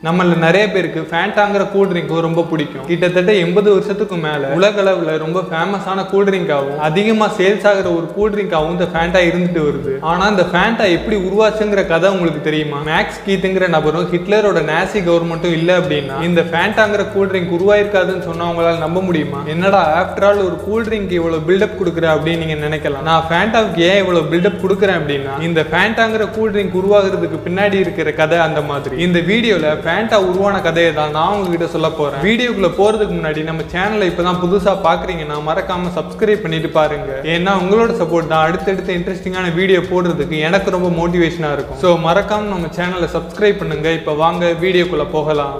நம்மள நிறைய பேருக்கு ஃபேண்டாங்கிற கூல் ட்ரிங்க்கும் ரொம்ப பிடிக்கும் கிட்டத்தட்ட எண்பது வருஷத்துக்கு மேல உலக அளவுல ரொம்ப ஃபேமஸான கூல் ட்ரிங்காகவும் அதிகமா சேல்ஸ் ஆகிற ஒரு கூல் ட்ரிங்காகவும் இந்த ஃபேண்டா இருந்துட்டு வருது ஆனா இந்த ஃபேண்டா எப்படி உருவாச்சுங்கிற கதை உங்களுக்கு தெரியுமா மேக்ஸ் கீத்துங்கிற நபரும் ஹிட்லரோட நாசி கவர்மெண்ட்டும் இல்ல அப்படின்னா இந்த ஃபேண்டாங்கிற கூல் ட்ரிங்க் உருவாயிருக்காதுன்னு சொன்னா உங்களால நம்ப முடியுமா என்னடா ஆஃப்டர் ஆல் ஒரு கூல் ட்ரிங்க் இவ்வளவு பில்டப் கொடுக்குற அப்படின்னு நீங்க நினைக்கலாம் நான் ஃபேண்டாவுக்கு ஏன் இவ்வளவு பில்டப் கொடுக்குறேன் அப்படின்னா இந்த ஃபேண்டாங்கிற கூல் ட்ரிங்க் உருவாகிறதுக்கு பின்னாடி இருக்கிற கதை அந்த மாதிரி இந்த வீடியோல ஃபேண்டா உருவான கதையை தான் நான் உங்ககிட்ட சொல்ல போறேன் வீடியோக்குள்ள போறதுக்கு முன்னாடி நம்ம சேனலை இப்பதான் புதுசா பாக்குறீங்கன்னா மறக்காம சப்ஸ்கிரைப் பண்ணிட்டு பாருங்க ஏன்னா உங்களோட சப்போர்ட் தான் அடுத்தடுத்த இன்ட்ரெஸ்டிங்கான வீடியோ போடுறதுக்கு எனக்கு ரொம்ப மோட்டிவேஷனா இருக்கும் ஸோ மறக்காம நம்ம சேனலை சப்ஸ்கிரைப் பண்ணுங்க இப்போ வாங்க வீடியோக்குள்ள போகலாம்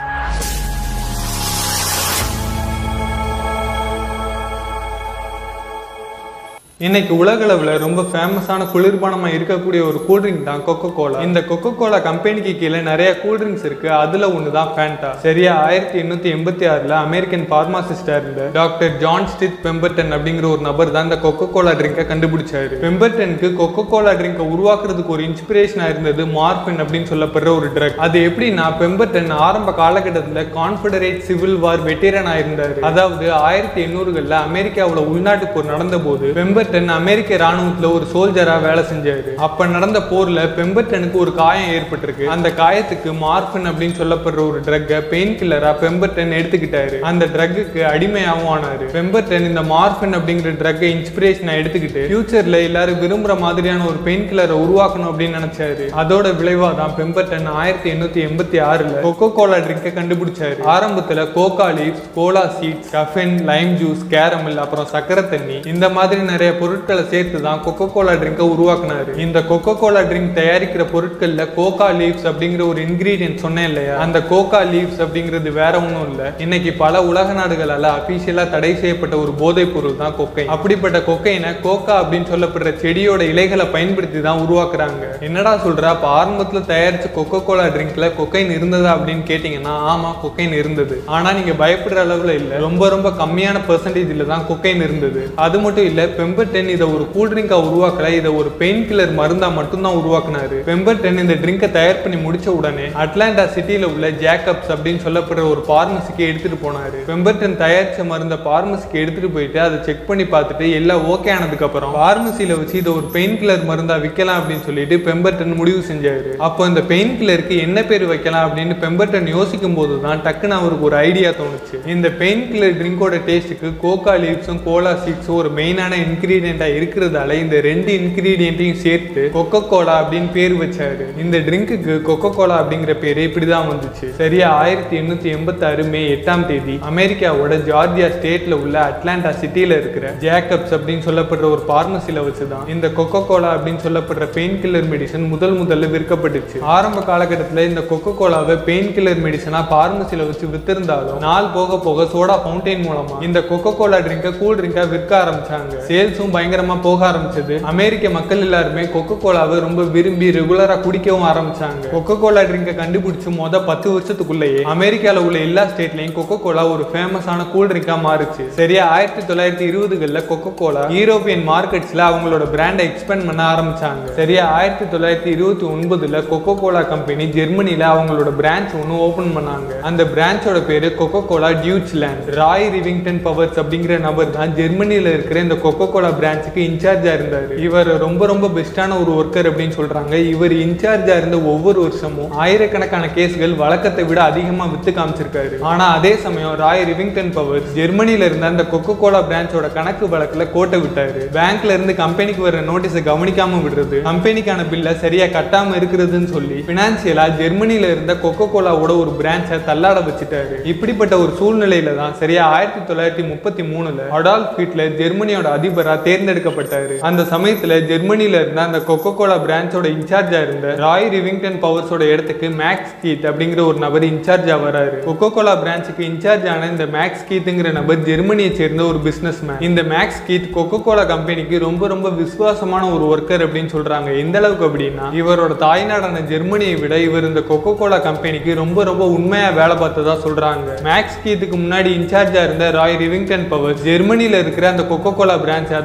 இன்னைக்கு உலக அளவுல ரொம்ப ஃபேமஸான குளிர்பானமா இருக்கக்கூடிய ஒரு கூல்ட்ரிங்க் தான் கொக்கோ கோலா இந்த கொக்கோ கோலா கம்பெனிக்கு கீழே நிறைய கூல்ட்ரிங்க்ஸ் இருக்கு அதுல ஒன்று தான் ஃபேண்டா சரியா ஆயிரத்தி எண்ணூத்தி எண்பத்தி ஆறுல அமெரிக்கன் பார்மாசிஸ்டா இருந்த டாக்டர் ஜான் ஸ்டித் பெம்பர்டன் அப்படிங்கிற ஒரு நபர் தான் இந்த கொக்கோ கோலா ட்ரிங்கை கண்டுபிடிச்சாரு பெம்பர்டனுக்கு கொக்கோ கோலா ட்ரிங்கை உருவாக்குறதுக்கு ஒரு இன்ஸ்பிரேஷனா இருந்தது மார்பின் அப்படின்னு சொல்லப்படுற ஒரு ட்ரக் அது எப்படின்னா பெம்பர்டன் ஆரம்ப காலகட்டத்தில் கான்ஃபெடரேட் சிவில் வார் வெட்டரனா இருந்தாரு அதாவது ஆயிரத்தி எண்ணூறுகள்ல அமெரிக்காவுல உள்நாட்டு போர் நடந்த போது பெம்பர்டன் அமெரிக்க ராணுவத்துல ஒரு சோல்ஜரா வேலை செஞ்சாரு அப்ப நடந்த போர்ல பெம்பர்டனுக்கு ஒரு காயம் ஏற்பட்டிருக்கு அந்த காயத்துக்கு மார்பின் அப்படின்னு சொல்லப்படுற ஒரு ட்ரக்கை பெயின் கில்லரா பெம்பர்டன் எடுத்துக்கிட்டாரு அந்த ட்ரக்குக்கு அடிமையாகவும் ஆனாரு பெம்பர்டன் இந்த மார்பின் அப்படிங்கிற ட்ரக்கை இன்ஸ்பிரேஷனை எடுத்துக்கிட்டு ஃபியூச்சர்ல எல்லாரும் விரும்புற மாதிரியான ஒரு பெயின் கில்லரை உருவாக்கணும் அப்படின்னு நினைச்சாரு அதோட விளைவா தான் பெம்பர்டன் ஆயிரத்தி எண்ணூத்தி எண்பத்தி ஆறுல கொக்கோ கோலா ட்ரிங்கை கண்டுபிடிச்சாரு ஆரம்பத்துல coca leaves cola seeds caffeine lime juice caramel அப்புறம் சக்கரை தண்ணி இந்த மாதிரி நிறைய பொருட்களை சேர்த்து தான் கொக்கோ கோலா ட்ரிங்கை உருவாக்குனாரு இந்த கொக்கோ கோலா ட்ரிங்க் தயாரிக்கிற பொருட்கள்ல கோகா லீவ்ஸ் அப்படிங்கிற ஒரு இன்கிரீடியன்ட் சொன்னேன் இல்லையா அந்த கோகா லீவ்ஸ் அப்படிங்கிறது வேற ஒன்றும் இல்ல இன்னைக்கு பல உலக நாடுகளால அபிஷியலா தடை செய்யப்பட்ட ஒரு போதைப் பொருள் தான் கொக்கை அப்படிப்பட்ட கொக்கைனை கோகா அப்படின்னு சொல்லப்படுற செடியோட இலைகளை பயன்படுத்தி தான் உருவாக்குறாங்க என்னடா சொல்ற அப்ப ஆரம்பத்துல தயாரிச்ச கொக்கோ கோலா ட்ரிங்க்ல கொக்கைன் இருந்ததா அப்படின்னு கேட்டீங்கன்னா ஆமா கொக்கைன் இருந்தது ஆனா நீங்க பயப்படுற அளவுல இல்ல ரொம்ப ரொம்ப கம்மியான பெர்சன்டேஜ்ல தான் கொக்கைன் இருந்தது அது மட்டும் இல்ல பெம்பர்டென் இதை ஒரு கூல் ட்ரிங்கா உருவாக்கல இதை ஒரு பெயின் கில்லர் மருந்தா மட்டும்தான் உருவாக்குனாரு பெம்பர்டென் இந்த ட்ரிங்கை தயார் பண்ணி முடிச்ச உடனே அட்லாண்டா சிட்டில உள்ள ஜேக்கப்ஸ் அப்படின்னு சொல்லப்படுற ஒரு பார்மசிக்கு எடுத்துட்டு போனாரு பெம்பர்டன் தயாரிச்ச மருந்த பார்மசிக்கு எடுத்துட்டு போயிட்டு அதை செக் பண்ணி பார்த்துட்டு எல்லாம் ஓகே ஆனதுக்கு அப்புறம் பார்மசியில வச்சு இதை ஒரு பெயின் கில்லர் மருந்தா விற்கலாம் அப்படின்னு சொல்லிட்டு பெம்பர்டன் முடிவு செஞ்சாரு அப்போ இந்த பெயின் கில்லருக்கு என்ன பேர் வைக்கலாம் அப்படின்னு பெம்பர்டன் யோசிக்கும் போது தான் டக்குன்னு அவருக்கு ஒரு ஐடியா தோணுச்சு இந்த பெயின் கில்லர் ட்ரிங்கோட டேஸ்ட்டுக்கு கோகா லீவ்ஸும் கோலா சீட்ஸும் ஒரு மெயினான இன்கிரீடியண்டா இருக்கிறதால இந்த ரெண்டு இன்கிரீடியண்ட்டையும் சேர்த்து கொக்கோ கோலா அப்படின்னு பேர் வச்சாரு இந்த ட்ரிங்க்குக்கு கொக்கோ கோலா அப்படிங்கிற பேரு இப்படிதான் வந்துச்சு சரியா ஆயிரத்தி எண்ணூத்தி எண்பத்தாறு மே எட்டாம் தேதி அமெரிக்காவோட ஜார்ஜியா ஸ்டேட்ல உள்ள அட்லாண்டா சிட்டில இருக்கிற ஜேக்கப்ஸ் அப்படின்னு சொல்லப்படுற ஒரு பார்மசில வச்சுதான் இந்த கொக்கோ கோலா அப்படின்னு சொல்லப்படுற பெயின் கில்லர் மெடிசன் முதல் முதல்ல விற்கப்பட்டுச்சு ஆரம்ப காலகட்டத்தில் இந்த கொக்கோ கோலாவை பெயின் கில்லர் மெடிசனா பார்மசில வச்சு வித்திருந்தாலும் நாள் போக போக சோடா ஃபவுண்டைன் மூலமா இந்த கொக்கோ கோலா ட்ரிங்கை கூல் ட்ரிங்கா விற்க ஆரம்பிச்சாங்க சேல்ஸும் பயங்கரமா போக ஆரம்பிச்சது அமெரிக்க மக்கள் எல்லாருமே கொக்கோ கோலாவை ரொம்ப விரும்பி ரெகுலரா குடிக்கவும் ஆரம்பிச்சாங்க கொக்கோ கோலா ட்ரிங்கை கண்டுபிடிச்சு மொத பத்து வருஷத்துக்குள்ளேயே அமெரிக்கால உள்ள எல்லா ஸ்டேட்லயும் கொக்கோ கோலா ஒரு ஃபேமஸான கூல் ட்ரிங்கா மாறுச்சு சரியா ஆயிரத்தி தொள்ளாயிரத்தி இருபதுகள்ல கொக்கோ கோலா யூரோப்பியன் மார்க்கெட்ஸ்ல அவங்களோட பிராண்டை எக்ஸ்பெண்ட் பண்ண ஆரம்பிச்சாங்க சரியா ஆயிரத்தி தொள்ளாயிரத்தி இருபத்தி ஒன்பதுல கொக்கோ கோலா கம்பெனி ஜெர்மனில அவங்களோட பிரான்ச் ஒன்று ஓபன் பண்ணாங்க அந்த பிரான்ச்சோட பேரு coca cola Deutschland Roy Rivington Powers அப்படிங்கிற நபர் தான் ஜெர்மனில இருக்கிற இந்த கொக்கோ கோலா பிரான்ச்சுக்கு இன்சார்ஜா இருந்தாரு இவர் ரொம்ப ரொம்ப பெஸ்டான ஒரு ஒர்க்கர் அப்படின்னு சொல்றாங்க இவர் இன்சார்ஜா இருந்த ஒவ்வொரு வருஷமும் ஆயிரக்கணக்கான கேஸ்கள் வழக்கத்தை விட அதிகமா வித்து காமிச்சிருக்காரு ஆனா அதே சமயம் ராய் ரிவிங்டன் பவர்ஸ் ஜெர்மனில இருந்த அந்த கொக்கோ கோலா பிரான்ச்சோட கணக்கு வழக்குல கோட்டை விட்டாரு பேங்க்ல இருந்து கம்பெனிக்கு வர நோட்டீஸை கவனிக்காம விடுறது கம்பெனிக்கான பில்ல சரியா கட்டாம இருக்கிறதுன்னு சொல்லி பினான்சியலா ஜெர்மனில இருந்த கொக்கோ கோலாவோட ஒரு பிரான்ச்சை தள்ளாட வச்சுட்டாரு இப்படிப்பட்ட ஒரு சூழ்நிலையில தான் சரியா ஆயிரத்தி தொள்ளாயிரத்தி முப்பத்தி மூணுல அடால்ஃப் ஹிட்லர் ஜெர்மனியோட அதிபரா தேர்ந்தெடுக்கப்பட்டாரு அந்த சமயத்துல ஜெர்மனில இருந்த அந்த கொக்கோ கோலா பிரான்ச்சோட இன்சார்ஜா இருந்த ராய் ரிவிங்டன் பவர்ஸோட இடத்துக்கு மேக்ஸ் கீத் அப்படிங்கிற ஒரு நபர் இன்சார்ஜா வராரு கொக்கோ கோலா பிரான்ச்சுக்கு இன்சார்ஜ் ஆன இந்த மேக்ஸ் கீத்துங்கிற நபர் ஜெர்மனியை சேர்ந்த ஒரு பிசினஸ் மேன் இந்த மேக்ஸ் கீத் கொக்கோ கோலா கம்பெனிக்கு ரொம்ப ரொம்ப விசுவாசமான ஒரு ஒர்க்கர் அப்படின்னு சொல்றாங்க எந்த அளவுக்கு அப்படின்னா இவரோட தாய்நாடான ஜெர்மனியை விட இவர் இந்த கொக்கோ கோலா கம்பெனிக்கு ரொம்ப ரொம்ப உண்மையா வேலை பார்த்ததா சொல்றாங்க மேக்ஸ் கீத்துக்கு முன்னாடி இன்சார்ஜா இருந்த ராய் ரிவிங்டன் பவர் ஜெர்மனில இருக்கிற அந்த கொக்கோ கோலா பிரான்ச்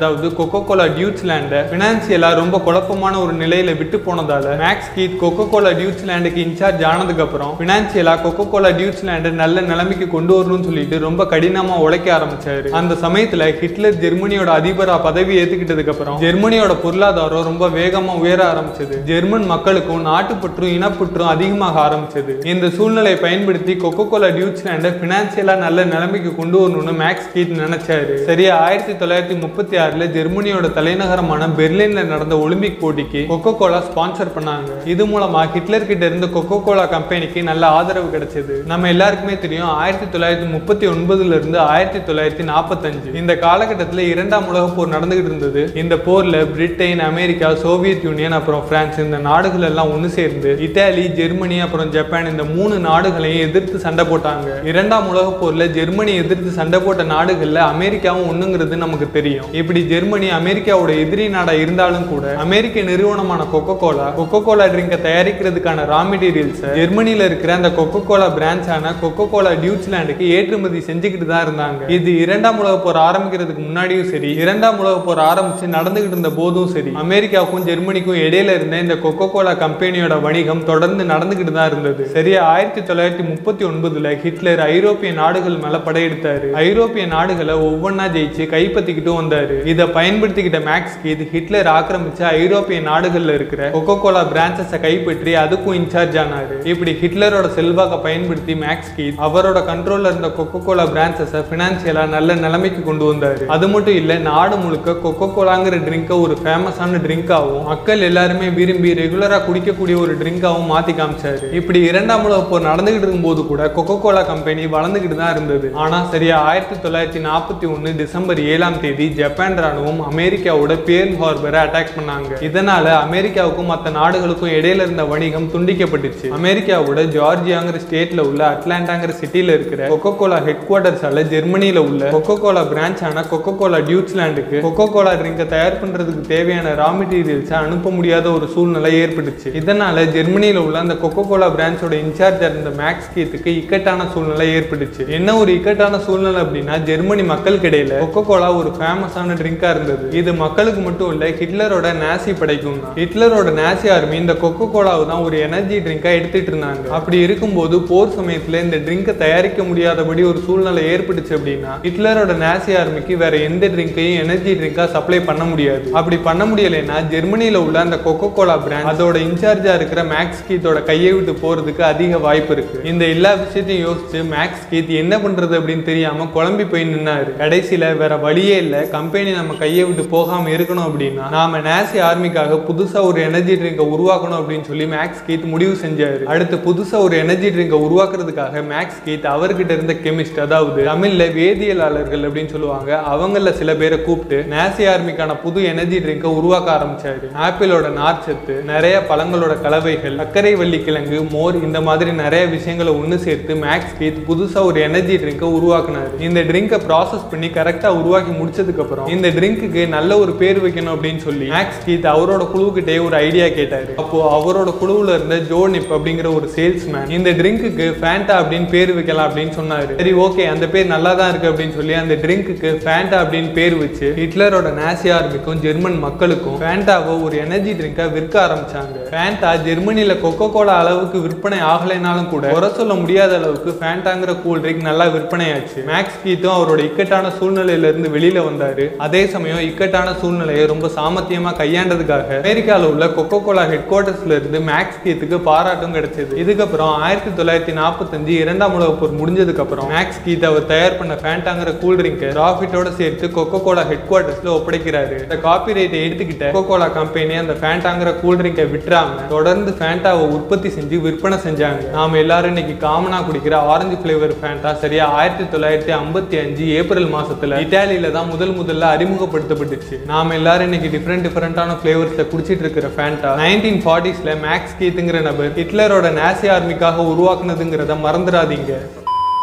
அதாவது கொக்கோ கோலா டியூட்ஸ்லாண்டை பினான்சியலா ரொம்ப குழப்பமான ஒரு நிலையில விட்டு போனதால மேக்ஸ் கீத் கொக்கோ கோலா டியூட்ஸ்லாண்டுக்கு இன்சார்ஜ் ஆனதுக்கு அப்புறம் பினான்சியலா கொக்கோ கோலா டியூட்ஸ்லாண்டை நல்ல நிலைமைக்கு கொண்டு வரணும்னு சொல்லிட்டு ரொம்ப கடினமா உழைக்க ஆரம்பிச்சாரு அந்த சமயத்துல ஹிட்லர் ஜெர்மனியோட அதிபரா பதவி ஏத்துக்கிட்டதுக்கு அப்புறம் ஜெர்மனியோட பொருளாதாரம் ரொம்ப வேகமா உயர ஆரம்பிச்சது ஜெர்மன் மக்களுக்கும் நாட்டுப்பற்றும் இனப்பற்றும் அதிகமாக ஆரம்பிச்சது இந்த சூழ்நிலையை பயன்படுத்தி கொக்கோ கோலா டியூட்ஸ்லாண்டை பினான்சியலா நல்ல நிலைமைக்கு கொண்டு வரணும்னு மேக்ஸ் கீத் நினைச்சாரு சரியா ஆயிரத்தி தொள்ளாயிரத்தி முப்பத்தி ஆறுல ஜெர்மனியோட தலைநகரமான பெர்லின்ல நடந்த ஒலிம்பிக் போட்டிக்கு கொக்கோ கோலா ஸ்பான்சர் பண்ணாங்க இது மூலமா ஹிட்லர் கிட்ட இருந்து கொக்கோ கோலா கம்பெனிக்கு நல்ல ஆதரவு கிடைச்சது நம்ம எல்லாருக்குமே தெரியும் ஆயிரத்தி தொள்ளாயிரத்தி முப்பத்தி ஒன்பதுல இருந்து ஆயிரத்தி தொள்ளாயிரத்தி நாற்பத்தஞ்சு இந்த காலகட்டத்தில் இரண்டாம் உலக போர் நடந்துகிட்டு இருந்தது இந்த போர்ல பிரிட்டன் அமெரிக்கா சோவியத் யூனியன் அப்புறம் பிரான்ஸ் இந்த நாடுகள் எல்லாம் ஒன்று சேர்ந்து இத்தாலி ஜெர்மனி அப்புறம் ஜப்பான் இந்த மூணு நாடுகளையும் எதிர்த்து சண்டை போட்டாங்க இரண்டாம் உலக போர்ல ஜெர்மனி எதிர்த்து சண்டை போட்ட நாடுகள்ல அமெரிக்காவும் ஒண்ணுங்கிறது நமக்கு தெரியும் இப்படி ஜெர்மனி அமெரிக்காவோட எதிரி நாடா இருந்தாலும் கூட அமெரிக்க நிறுவனமான கொக்கோ கோலா கொக்கோ கோலா ட்ரிங்கை தயாரிக்கிறதுக்கான ரா மெட்டீரியல்ஸ் ஜெர்மனில இருக்கிற அந்த கொக்கோ கோலா பிரான்ச்சான கொக்கோ கோலா டியூட்ஸ்லாண்டுக்கு ஏற்றுமதி செஞ்சுக்கிட்டு தான் இருந்தாங்க இது இரண்டாம் உலக போர் ஆரம்பிக்கிறதுக்கு முன்னாடியும் சரி இரண்டாம் உலக போர் ஆரம்பிச்சு நடந்துகிட்டு இருந்த போதும் சரி அமெரிக்காவுக்கும் ஜெர்மனிக்கும் இடையில இருந்த இந்த கொக்கோ கோலா கம்பெனியோட வணிகம் தொடர்ந்து நடந்துகிட்டு தான் இருந்தது சரியா ஆயிரத்தி தொள்ளாயிரத்தி முப்பத்தி ஒன்பதுல ஹிட்லர் ஐரோப்பிய நாடுகள் மேல படையெடுத்தாரு ஐரோப்பிய நாடுகளை ஒவ்வொன்னா ஜெயிச்சு கைப்பற்றிக்கிட்டும் வந்தாரு இதை பயன்படுத்திக்கிட்ட மேக்ஸ் கீத் ஹிட்லர் ஆக்கிரமிச்ச ஐரோப்பிய நாடுகள்ல இருக்கிற கொக்கோ கோலா பிரான்சஸை கைப்பற்றி அதுக்கும் இன்சார்ஜ் ஆனாரு இப்படி ஹிட்லரோட செல்வாக்கை பயன்படுத்தி மேக்ஸ் கீத் அவரோட கண்ட்ரோல்ல இருந்த கொக்கோ கோலா பிரான்சஸை பினான்சியலா நல்ல நிலைமைக்கு கொண்டு வந்தாரு அது மட்டும் இல்ல நாடு முழுக்க கொக்கோ கோலாங்கிற ட்ரிங்கை ஒரு ஃபேமஸான ட்ரிங்காவும் மக்கள் எல்லாருமே விரும்பி ரெகுலரா குடிக்கக்கூடிய ஒரு ட்ரிங்காவும் மாத்தி காமிச்சாரு இப்படி இரண்டாம் உலக போர் நடந்துகிட்டு இருக்கும்போது கூட கொக்கோ கோலா கம்பெனி வளர்ந்துகிட்டு தான் இருந்தது ஆனா சரியா ஆயிரத்தி தொள்ளாயிரத்தி நாற்பத்தி ஒன்னு டிசம்பர் ஏழாம் தேதி ஜப்பான் ராணுவம் அமெரிக்காவோட பேர்ல் ஹார்பரை அட்டாக் பண்ணாங்க இதனால அமெரிக்காவுக்கும் மற்ற நாடுகளுக்கும் இடையில இருந்த வணிகம் துண்டிக்கப்பட்டுச்சு அமெரிக்காவோட ஜார்ஜியாங்கிற ஸ்டேட்ல உள்ள அட்லாண்டாங்கிற சிட்டில இருக்கிற கொக்கோ கோலா ஹெட் குவார்டர்ஸால ஜெர்மனில உள்ள கொக்கோ கோலா பிரான்ச்சான கொக்கோ கோலா டியூட்ஸ்லாண்டுக்கு கொக்கோ கோலா ட்ரிங்கை தயார் பண்றதுக்கு தேவையான ரா மெட்டீரியல்ஸை அனுப்ப முடியாத ஒரு சூழ்நிலை ஏற்பட்டுச்சு இதனால ஜெர்மனியில உள்ள அந்த கொக்கோ கோலா பிரான்ச்சோட இன்சார்ஜா இருந்த மேக்ஸ் கீத்துக்கு இக்கட்டான சூழ்நிலை ஏற்பட்டுச்சு என்ன ஒரு இக்கட்டான சூழ்நிலை அப்படின்னா ஜெர்மனி மக்களுக்கு இடையில கொக்கோ கோலா ஒரு ஃபேமஸான ட்ரிங்கா இருந்தது இது மக்களுக்கு மட்டும் இல்ல ஹிட்லரோட நாசி படைக்கும் தான் ஹிட்லரோட நாசி ஆர்மி இந்த கொக்கோ கோலாவை தான் ஒரு எனர்ஜி ட்ரிங்கா எடுத்துட்டு இருந்தாங்க அப்படி இருக்கும்போது போர் சமயத்துல இந்த ட்ரிங்கை தயாரிக்க முடியாதபடி ஒரு சூழ்நிலை ஏற்பட்டுச்சு அப்படின்னா ஹிட்லரோட நாசி ஆர்மிக்கு வேற எந்த ட்ரிங்கையும் எனர்ஜி ட்ரிங்கா சப்ளை பண்ண முடியாது அப்படி பண்ண முடியலைன்னா ஜெர்மனியில உள்ள அந்த கொக்கோ கோலா பிராண்ட் அதோட இன்சார்ஜா இருக்கிற மேக்ஸ் கீத்தோட கையை விட்டு போறதுக்கு அதிக வாய்ப்பு இருக்கு இந்த எல்லா விஷயத்தையும் யோசிச்சு மேக்ஸ் கீத் என்ன பண்றது அப்படின்னு தெரியாம குழம்பி போய் நின்னாரு கடைசியில வேற வழியே இல்ல கம்பெனி நம்ம கையை விட்டு போகாம இருக்கணும் அப்படின்னா நாம நாசி ஆர்மிக்காக புதுசா ஒரு எனர்ஜி ட்ரிங்கை உருவாக்கணும் அப்படின்னு சொல்லி மேக்ஸ் கீத் முடிவு செஞ்சாரு அடுத்து புதுசா ஒரு எனர்ஜி ட்ரிங்கை உருவாக்குறதுக்காக மேக்ஸ் கீத் அவர்கிட்ட இருந்த கெமிஸ்ட் அதாவது தமிழ்ல வேதியியலாளர்கள் அப்படின்னு சொல்லுவாங்க அவங்கள சில பேரை கூப்பிட்டு நாசி ஆர்மிக்கான புது எனர்ஜி ட்ரிங்கை உருவாக்க ஆரம்பிச்சாரு ஆப்பிளோட நார்ச்சத்து நிறைய பழங்களோட கலவைகள் சர்க்கரை வள்ளி கிழங்கு மோர் இந்த மாதிரி நிறைய விஷயங்களை ஒன்று சேர்த்து மேக்ஸ் கீத் புதுசா ஒரு எனர்ஜி ட்ரிங்கை உருவாக்குனாரு இந்த ட்ரிங்கை ப்ராசஸ் பண்ணி கரெக்டா உருவாக்கி முடிச்சதுக்கு அப்புறம் இந்த ட்ரிங்க்குக்கு நல்ல ஒரு பேர் வைக்கணும் அப்படின்னு சொல்லி மேக்ஸ் கீத் அவரோட குழுக்கிட்டே ஒரு ஐடியா கேட்டாரு அப்போ அவரோட குழுவுல இருந்த ஜோனிப் அப்படிங்கிற ஒரு சேல்ஸ்மேன் இந்த ட்ரிங்க்குக்கு ஃபேண்டா அப்படின்னு பேர் வைக்கலாம் அப்படின்னு சொன்னாரு சரி ஓகே அந்த பேர் நல்லா தான் இருக்கு அப்படின்னு சொல்லி அந்த ட்ரிங்க்குக்கு ஃபேண்டா அப்படின்னு பேர் வச்சு ஹிட்லரோட நாசி ஆர்மிக்கும் ஜெர்மன் மக்களுக்கும் ஃபேண்டாவை ஒரு எனர்ஜி ட்ரிங்கா விற்க ஆரம்பிச்சாங்க ஃபேண்டா ஜெர்மனில கொக்கோ கோலா அளவுக்கு விற்பனை ஆகலைனாலும் கூட குறை சொல்ல முடியாத அளவுக்கு ஃபேண்டாங்கிற கூல் ட்ரிங்க் நல்லா விற்பனையாச்சு மேக்ஸ் கீத்தும் அவரோட இக்கட்டான சூழ்நிலையில இருந்து வெளியில வந்தாரு அதே சமயம் இக்கட்டான சூழ்நிலையை ரொம்ப சாமர்த்தியமா கையாண்டதுக்காக அமெரிக்கால உள்ள கொக்கோ கோலா ஹெட் குவார்டர்ஸ்ல இருந்து மேக்ஸ் கீத்துக்கு பாராட்டும் கிடைச்சது இதுக்கப்புறம் ஆயிரத்தி தொள்ளாயிரத்தி நாற்பத்தஞ்சு இரண்டாம் உலக போர் முடிஞ்சதுக்கு அப்புறம் மேக்ஸ் கீத் அவர் தயார் பண்ண ஃபேண்டாங்கிற கூல் ட்ரிங்கை ப்ராஃபிட்டோட சேர்த்து கொக்கோ கோலா ஹெட் குவார்டர்ஸ்ல ஒப்படைக்கிறாரு இந்த காப்பி ரைட்டை எடுத்துக்கிட்ட கொக்கோ கோலா கம்பெனி அந்த ஃபேண்டாங்கிற கூல் ட்ரிங்கை விட்டுறாம தொடர்ந்து ஃபேண்டாவை உற்பத்தி செஞ்சு விற்பனை செஞ்சாங்க நாம எல்லாரும் இன்னைக்கு காமனா குடிக்கிற ஆரஞ்சு ஃபிளேவர் ஃபேண்டா சரியா ஆயிரத்தி தொள்ளாயிரத்தி ஐம்பத்தி அஞ்சு ஏப்ரல் மாசத்துல இட்டாலியில தான் முதல் முதல்ல அறிமுகப்படுத்தப்பட்டுச்சு நாம எல்லாரும் இன்னைக்கு டிஃப்ரெண்ட் டிஃப்ரெண்டான ஃபிளேவர்ஸை குடிச்சிட்டு இருக்கிற ஃபேண்டா நைன்டீன் ஃபார்ட்டிஸ்ல மேக்ஸ் கீத்துங்கிற நபர் ஹிட்லரோட நாசி ஆர்மிக்காக உருவாக்குனதுங்கிறத மறந்துடாதீங்க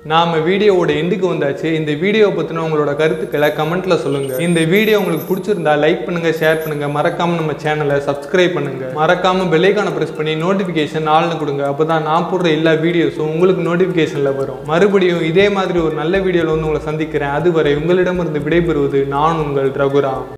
நாம வீடியோவோட எண்டுக்கு வந்தாச்சு இந்த வீடியோ பத்தின உங்களோட கருத்துக்களை கமெண்ட்ல சொல்லுங்க இந்த வீடியோ உங்களுக்கு பிடிச்சிருந்தா லைக் பண்ணுங்க ஷேர் பண்ணுங்க மறக்காம நம்ம சேனலை சப்ஸ்கிரைப் பண்ணுங்க மறக்காம பெல்லைக்கான பிரஸ் பண்ணி நோட்டிபிகேஷன் ஆள்னு கொடுங்க அப்பதான் நான் போடுற எல்லா வீடியோஸும் உங்களுக்கு நோட்டிபிகேஷன்ல வரும் மறுபடியும் இதே மாதிரி ஒரு நல்ல வீடியோல வந்து உங்களை சந்திக்கிறேன் அதுவரை உங்களிடமிருந்து விடைபெறுவது நான் உங்கள் ரகுராம்